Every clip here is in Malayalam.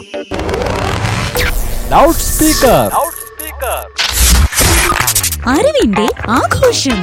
ലൗഡ് സ്പീക്കർ അറിവിന്റെ ആഘോഷം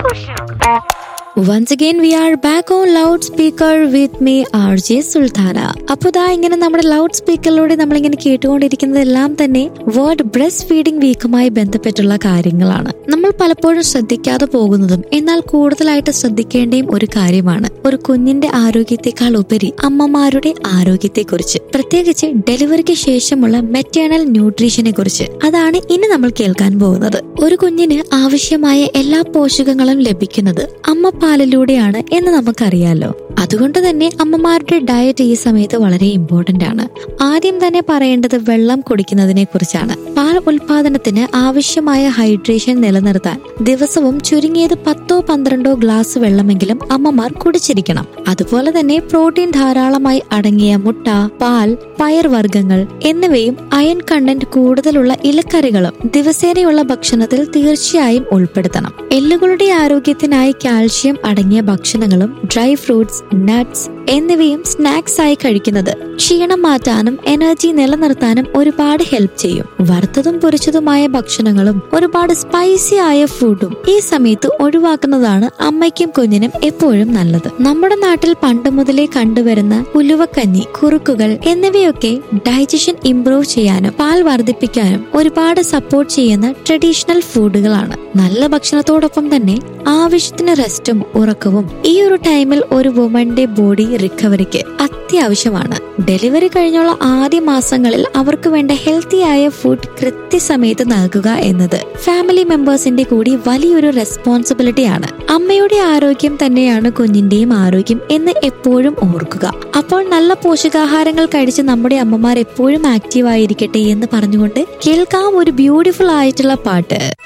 once again we are back on loud speaker with me R J Sultana അപ്പൊ ഇതാ ഇങ്ങനെ നമ്മുടെ ലൗഡ് സ്പീക്കറിലൂടെ നമ്മളിങ്ങനെ കേട്ടുകൊണ്ടിരിക്കുന്നതെല്ലാം തന്നെ വേർഡ് ബ്രസ്റ്റ് ഫീഡിംഗ് വീക്കുമായി ബന്ധപ്പെട്ടുള്ള കാര്യങ്ങളാണ് നമ്മൾ പലപ്പോഴും ശ്രദ്ധിക്കാതെ പോകുന്നതും എന്നാൽ കൂടുതലായിട്ട് ശ്രദ്ധിക്കേണ്ടയും ഒരു കാര്യമാണ് ഒരു കുഞ്ഞിന്റെ ആരോഗ്യത്തെക്കാൾ ഉപരി അമ്മമാരുടെ ആരോഗ്യത്തെക്കുറിച്ച് പ്രത്യേകിച്ച് ഡെലിവറിക്ക് ശേഷമുള്ള മെറ്റേണൽ ന്യൂട്രീഷനെ കുറിച്ച് അതാണ് ഇനി നമ്മൾ കേൾക്കാൻ പോകുന്നത് ഒരു കുഞ്ഞിന് ആവശ്യമായ എല്ലാ പോഷകങ്ങളും ലഭിക്കുന്നത് അമ്മ പാലിലൂടെയാണ് എന്ന് നമുക്കറിയാലോ അതുകൊണ്ട് തന്നെ അമ്മമാരുടെ ഡയറ്റ് ഈ സമയത്ത് വളരെ ഇമ്പോർട്ടന്റ് ആണ് ആദ്യം തന്നെ പറയേണ്ടത് വെള്ളം കുടിക്കുന്നതിനെ കുറിച്ചാണ് പാൽ ഉൽപാദനത്തിന് ആവശ്യമായ ഹൈഡ്രേഷൻ നിലനിർത്താൻ ദിവസവും ചുരുങ്ങിയത് പത്തോ പന്ത്രണ്ടോ ഗ്ലാസ് വെള്ളമെങ്കിലും അമ്മമാർ കുടിച്ചിരിക്കണം അതുപോലെ തന്നെ പ്രോട്ടീൻ ധാരാളമായി അടങ്ങിയ മുട്ട പാൽ പയർവർഗ്ഗങ്ങൾ എന്നിവയും അയൺ കണ്ടന്റ് കൂടുതലുള്ള ഇലക്കറികളും ദിവസേനയുള്ള ഭക്ഷണത്തിൽ തീർച്ചയായും ഉൾപ്പെടുത്തണം എല്ലുകളുടെ ആരോഗ്യത്തിനായി കാൽഷ്യം അടങ്ങിയ ഭക്ഷണങ്ങളും ഡ്രൈ ഫ്രൂട്ട്സ് നട്ട്സ് എന്നിവയും സ്നാക്സ് ആയി കഴിക്കുന്നത് ക്ഷീണം മാറ്റാനും എനർജി നിലനിർത്താനും ഒരുപാട് ഹെൽപ്പ് ചെയ്യും വറുത്തതും പൊരിച്ചതുമായ ഭക്ഷണങ്ങളും ഒരുപാട് സ്പൈസി ആയ ഫുഡും ഈ സമയത്ത് ഒഴിവാക്കുന്നതാണ് അമ്മയ്ക്കും കുഞ്ഞിനും എപ്പോഴും നല്ലത് നമ്മുടെ നാട്ടിൽ പണ്ട് മുതലേ കണ്ടുവരുന്ന ഉലുവക്കഞ്ഞി കുറുക്കുകൾ എന്നിവയൊക്കെ ഡൈജഷൻ ഇംപ്രൂവ് ചെയ്യാനും പാൽ വർദ്ധിപ്പിക്കാനും ഒരുപാട് സപ്പോർട്ട് ചെയ്യുന്ന ട്രഡീഷണൽ ഫുഡുകളാണ് നല്ല ഭക്ഷണത്തോടൊപ്പം തന്നെ ആവശ്യത്തിന് റെസ്റ്റും ഉറക്കവും ഈ ഒരു ടൈമിൽ ഒരു വുമന്റെ ബോഡി റിക്കവറിക്ക് അത്യാവശ്യമാണ് ഡെലിവറി കഴിഞ്ഞുള്ള ആദ്യ മാസങ്ങളിൽ അവർക്ക് വേണ്ട ഹെൽത്തി ആയ ഫുഡ് കൃത്യസമയത്ത് നൽകുക എന്നത് ഫാമിലി മെമ്പേഴ്സിന്റെ കൂടി വലിയൊരു റെസ്പോൺസിബിലിറ്റിയാണ് അമ്മയുടെ ആരോഗ്യം തന്നെയാണ് കുഞ്ഞിന്റെയും ആരോഗ്യം എന്ന് എപ്പോഴും ഓർക്കുക അപ്പോൾ നല്ല പോഷകാഹാരങ്ങൾ കഴിച്ച് നമ്മുടെ അമ്മമാർ എപ്പോഴും ആക്റ്റീവ് ആയിരിക്കട്ടെ എന്ന് പറഞ്ഞുകൊണ്ട് കേൾക്കാം ഒരു ബ്യൂട്ടിഫുൾ ആയിട്ടുള്ള പാട്ട്